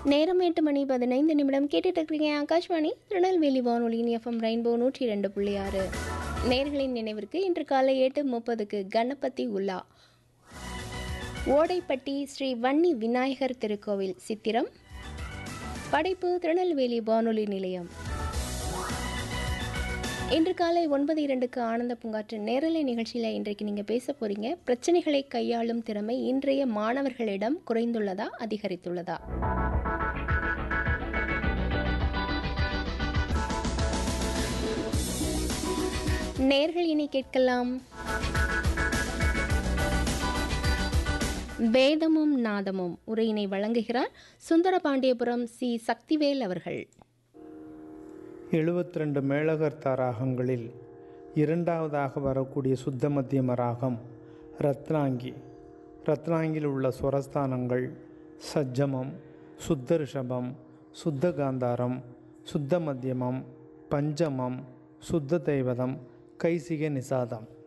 நேரம் எட்டு மணி பதினைந்து நிமிடம் கேட்டுட்டு இருக்கிறீங்க ஆகாஷ்வாணி திருநெல்வேலி வானொலியின் எஃப்எம் ரெயின்போ நூற்றி ரெண்டு புள்ளி ஆறு நேர்களின் நினைவிற்கு இன்று காலை எட்டு முப்பதுக்கு கணபதி உலா ஓடைப்பட்டி ஸ்ரீ வன்னி விநாயகர் திருக்கோவில் சித்திரம் படைப்பு திருநெல்வேலி வானொலி நிலையம் இன்று காலை ஒன்பது இரண்டுக்கு ஆனந்த பூங்காற்று நேரலை நிகழ்ச்சியில் இன்றைக்கு நீங்கள் பேச போகிறீங்க பிரச்சனைகளை கையாளும் திறமை இன்றைய மாணவர்களிடம் குறைந்துள்ளதா அதிகரித்துள்ளதா நேர்கள் இனி கேட்கலாம் வேதமும் நாதமும் உரையினை வழங்குகிறார் சுந்தரபாண்டியபுரம் சி சக்திவேல் அவர்கள் எழுபத்தி ரெண்டு மேளகர்த்தா ராகங்களில் இரண்டாவதாக வரக்கூடிய சுத்த மத்தியம ராகம் ரத்னாங்கி ரத்னாங்கில் உள்ள சுரஸ்தானங்கள் சஜ்ஜமம் சுத்த ரிஷபம் சுத்த காந்தாரம் சுத்த மத்தியமம் பஞ்சமம் சுத்த தெய்வதம் கைசிக நிசாதம்